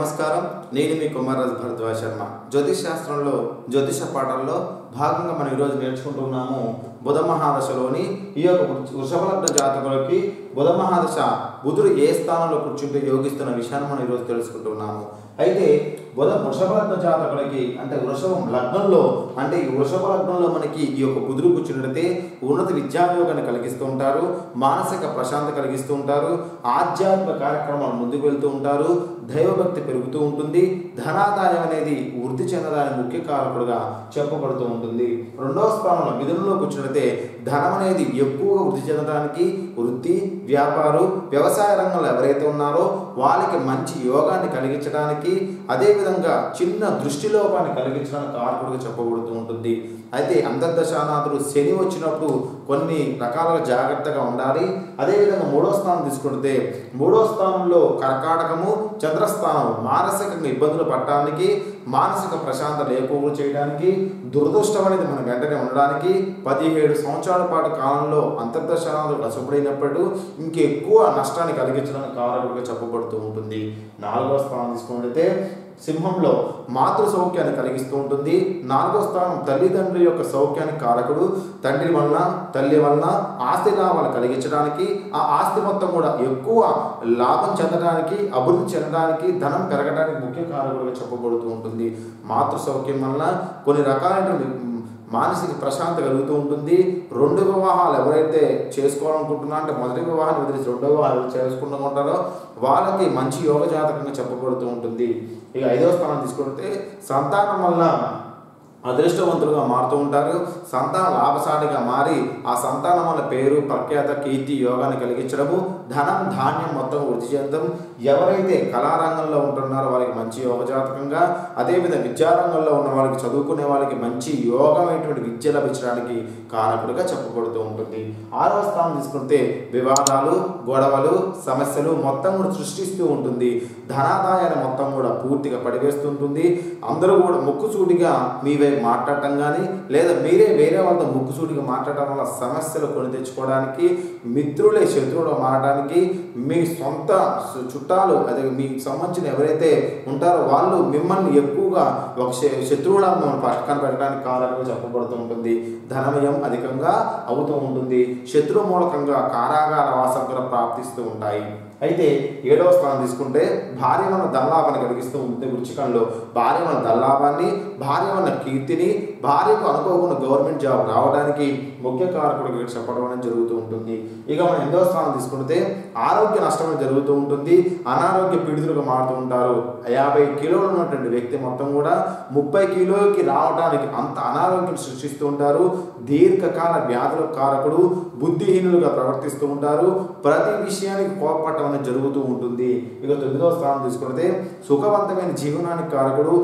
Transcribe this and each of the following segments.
నమస్కారం నేను మీ కుమారరాజు భరద్వాజ్ శర్మ జ్యోతిష్ శాస్త్రంలో జ్యోతిష పాఠంలో భాగంగా మనం ఈరోజు నేర్చుకుంటున్నాము బుధ మహాదశలోని ఈ యొక్క వృష- వృషభ లగ్న జాతకులకి బుధ మహాదశ బుధుడు ఏ స్థానంలో కూర్చుంటే యోగిస్తున్న విషయాన్ని మనం ఈరోజు తెలుసుకుంటున్నాము అయితే బుధ వృషభ లగ్న జాతకులకి అంటే వృషభం లగ్నంలో అంటే ఈ వృషభ లగ్నంలో మనకి ఈ యొక్క బుధుడు కూర్చున్నట్టయితే ఉన్నత విద్యాయోగాన్ని కలిగిస్తూ ఉంటారు మానసిక ప్రశాంత కలిగిస్తూ ఉంటారు ఆధ్యాత్మిక కార్యక్రమాలు ముందుకు వెళ్తూ ఉంటారు దైవభక్తి పెరుగుతూ ఉంటుంది ధనాదాయం అనేది వృద్ధి చెందడానికి ముఖ్య కారకుడుగా చెప్పబడుతూ ఉంటుంది రెండవ స్థానంలో మిథునంలో కూర్చున్నట్లయితే ధనం అనేది ఎక్కువగా వృద్ధి చెందడానికి వృత్తి వ్యాపారం వ్యవసాయ రంగంలో ఎవరైతే ఉన్నారో వాళ్ళకి మంచి యోగాన్ని కలిగించడానికి అదేవిధంగా చిన్న దృష్టి లోపాన్ని కలిగించడానికి కారకుడుగా చెప్పబడుతూ ఉంటుంది అయితే అంతర్దశానాథుడు శని వచ్చినప్పుడు కొన్ని రకాలుగా జాగ్రత్తగా ఉండాలి అదేవిధంగా మూడో స్థానం తీసుకుంటే మూడో స్థానంలో కర్కాటకము చంద్రస్థానం మానసికంగా ఇబ్బందులు పడటానికి మానసిక ప్రశాంతత లేకుండా చేయడానికి దురదృష్టం అనేది మన వెంటనే ఉండడానికి పదిహేడు సంవత్సరాల పాటు కాలంలో అంతర్దశానాథుడు అశుభుడైనప్పుడు ఇంకెక్కువ నష్టాన్ని కలిగించడానికి కారకుడుగా చెప్పబడుతూ ఉంటుంది నాలుగో స్థానం తీసుకుంటే సింహంలో మాతృ సౌఖ్యాన్ని కలిగిస్తూ ఉంటుంది నాలుగో స్థానం తల్లిదండ్రుల యొక్క సౌఖ్యానికి కారకుడు తండ్రి వలన తల్లి వలన ఆస్తి లాభాలు కలిగించడానికి ఆ ఆస్తి మొత్తం కూడా ఎక్కువ లాభం చెందడానికి అభివృద్ధి చెందడానికి ధనం పెరగడానికి ముఖ్య కారకుడుగా చెప్పబడుతూ ఉంటుంది మాతృ సౌఖ్యం వలన కొన్ని రకాలైనటువంటి మానసిక ప్రశాంత కలుగుతూ ఉంటుంది రెండు వివాహాలు ఎవరైతే చేసుకోవాలనుకుంటున్నా అంటే మొదటి వివాహాన్ని వదిలేసి రెండో వివాహాలు చేసుకుంటున్నారో వాళ్ళకి మంచి యోగ జాతకంగా చెప్పబడుతూ ఉంటుంది ఇక ఐదవ స్థానం తీసుకుంటే సంతానం వల్ల అదృష్టవంతులుగా మారుతూ ఉంటారు సంతాన లాభసాటిగా మారి ఆ సంతానం వల్ల పేరు ప్రఖ్యాత కీర్తి యోగాన్ని కలిగించడము ధనం ధాన్యం మొత్తం వృద్ధి చేయడం ఎవరైతే కళారంగంలో ఉంటున్నారో వాళ్ళకి మంచి యోగ జాతకంగా అదేవిధంగా విద్యారంగంలో ఉన్న వాళ్ళకి చదువుకునే వాళ్ళకి మంచి యోగమైనటువంటి విద్య లభించడానికి కారకుడిగా చెప్పబడుతూ ఉంటుంది ఆరవ స్థానం తీసుకుంటే వివాదాలు గొడవలు సమస్యలు మొత్తం కూడా సృష్టిస్తూ ఉంటుంది ధనాదాయాన్ని మొత్తం కూడా పూర్తిగా పడివేస్తుంటుంది అందరూ కూడా ముక్కుసూటిగా మీ వైపు మాట్లాడటం కానీ లేదా మీరే వేరే వాళ్ళతో ముక్కుసూటిగా మాట్లాడటం వల్ల సమస్యలు కొని తెచ్చుకోవడానికి మిత్రులే శత్రువులు మారడానికి మీ సొంత సు- చుట్టాలు అదే మీకు సంబంధించిన ఎవరైతే ఉంటారో వాళ్ళు మిమ్మల్ని ఎక్కువగా ఒక శ- శత్రువులా మిమ్మల్ని పక్కన పెట్టడానికి కారణంగా చెప్పబడుతూ ఉంటుంది ధనమయం అధికంగా అవుతూ ఉంటుంది శత్రు మూలకంగా కారాగార వాసం కూడా ప్రాప్తిస్తూ ఉంటాయి అయితే ఏడవ స్థానం తీసుకుంటే భార్య మన దల్లాభాన్ని కలిగిస్తూ ఉంటుంది వృచ్చికంలో భార్య మన దల్లాభాన్ని భార్య మన కీర్తిని భార్యకు అనుకోకుండా గవర్నమెంట్ జాబ్ రావడానికి ముఖ్య కారకుడిగా చెప్పడం అనేది జరుగుతూ ఉంటుంది ఇక మనం ఎనిమిదవ స్థానం తీసుకుంటే ఆరోగ్య నష్టం జరుగుతూ ఉంటుంది అనారోగ్య పీడితులుగా మారుతూ ఉంటారు యాభై కిలోలు ఉన్నటువంటి వ్యక్తి మొత్తం కూడా ముప్పై కిలోకి రావడానికి అంత అనారోగ్యం సృష్టిస్తూ ఉంటారు దీర్ఘకాల వ్యాధుల కారకుడు బుద్ధిహీనులుగా ప్రవర్తిస్తూ ఉంటారు ప్రతి విషయానికి కోపపడటం అనేది జరుగుతూ ఉంటుంది ఇక తొమ్మిదవ స్థానం తీసుకుంటే సుఖవంతమైన జీవనానికి కారకుడు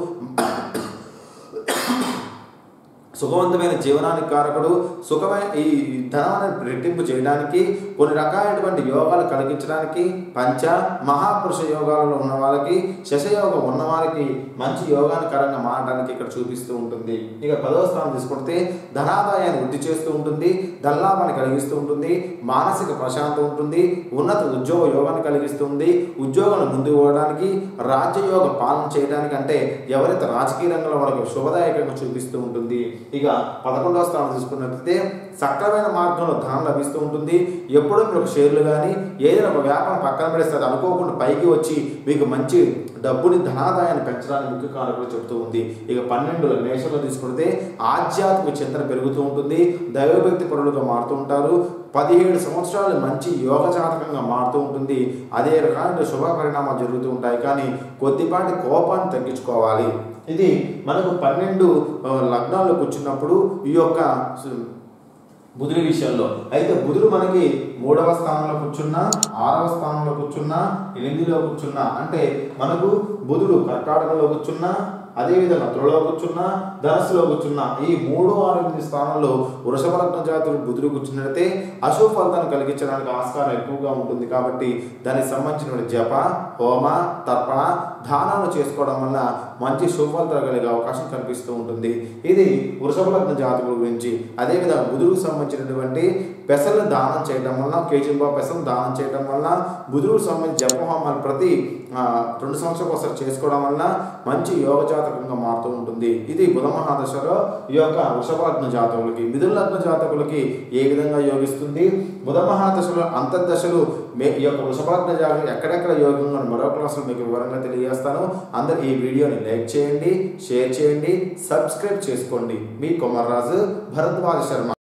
సుఖవంతమైన జీవనానికి కారకుడు సుఖమైన ఈ ధనాన్ని రెట్టింపు చేయడానికి కొన్ని రకాలైనటువంటి యోగాలు కలిగించడానికి పంచ మహాపురుష యోగాలలో ఉన్న వాళ్ళకి శశయోగం ఉన్న వారికి మంచి యోగానికరంగా మారడానికి ఇక్కడ చూపిస్తూ ఉంటుంది ఇక పదవ స్థానం తీసుకుంటే ధనాదాయాన్ని వృద్ధి చేస్తూ ఉంటుంది ధనలాభాన్ని కలిగిస్తూ ఉంటుంది మానసిక ప్రశాంతం ఉంటుంది ఉన్నత ఉద్యోగ యోగాన్ని కలిగిస్తుంది ఉద్యోగాలు ముందుకు పోవడానికి రాజ్యయోగ పాలన చేయడానికి అంటే ఎవరైతే రాజకీయ రంగంలో వాళ్ళకి శుభదాయకంగా చూపిస్తూ ఉంటుంది ఇక పదకొండవ స్థానం తీసుకున్నట్లయితే సక్రమైన మార్గంలో ధనం లభిస్తూ ఉంటుంది ఎప్పుడూ మీరు ఒక షేర్లు కానీ ఏదైనా ఒక వ్యాపారం పక్కన పెడిస్తే అది అనుకోకుండా పైకి వచ్చి మీకు మంచి డబ్బుని ధనాదాయాన్ని పెంచడానికి ముఖ్య కారకులు చెబుతూ ఉంది ఇక పన్నెండు మేషంలో తీసుకుంటే ఆధ్యాత్మిక చింతన పెరుగుతూ ఉంటుంది దైవభక్తి పరులుగా మారుతూ ఉంటారు పదిహేడు సంవత్సరాలు మంచి యోగ జాతకంగా మారుతూ ఉంటుంది అదే రకమైన శుభ పరిణామాలు జరుగుతూ ఉంటాయి కానీ కొద్దిపాటి కోపాన్ని తగ్గించుకోవాలి ఇది మనకు పన్నెండు ఆ, లగ్నాల్లో కూర్చున్నప్పుడు ఈ యొక్క సు- బుధుడి విషయంలో అయితే బుధుడు మనకి మూడవ స్థానంలో కూర్చున్నా ఆరవ స్థానంలో కూర్చున్నా ఎనిమిదిలో కూర్చున్నా అంటే మనకు బుధుడు కర్కాటకంలో కూర్చున్నా అదేవిధంగా తులలో కూర్చున్నా ధనస్సులో కూర్చున్నా ఈ మూడు ఆరు ఎనిమిది స్థానంలో వృషభ లగ్న జాతులు బుధుడు కూర్చున్నట్లయితే అశుభ ఫలితాన్ని కలిగించడానికి ఆస్కారం ఎక్కువగా ఉంటుంది కాబట్టి దానికి సంబంధించిన జప హోమ తర్పణ దానాలు చేసుకోవడం వల్ల మంచి శుభఫలితాలు కలిగే అవకాశం కనిపిస్తూ ఉంటుంది ఇది వృషభ లగ్న జాతకుల గురించి అదేవిధంగా బుధుడికి సంబంధించినటువంటి పెసలు దానం చేయడం వల్ల కేజీ పెసలు దానం చేయడం వల్ల బుధుడికి సంబంధించి జపహోమాలు ప్రతి ఆ, రెండు సంవత్సరాలకు ఒకసారి చేసుకోవడం వల్ల మంచి యోగ జాతకంగా మారుతూ ఉంటుంది ఇది బుధ మహాదశలో ఈ యొక్క వృషభ లగ్న జాతకులకి మిథున లగ్న జాతకులకి ఏ విధంగా యోగిస్తుంది బుధ మహాదశలో అంతర్దశలు మే ఈ యొక్క వృషభ లగ్న జాతకులు ఎక్కడెక్కడ యోగంగా మరో క్లాసులు మీకు వివరంగా తెలియజేస్తాను అందరు ఈ వీడియోని లైక్ చేయండి షేర్ చేయండి సబ్స్క్రైబ్ చేసుకోండి మీ కుమార్రాజు భరద్వాజ శర్మ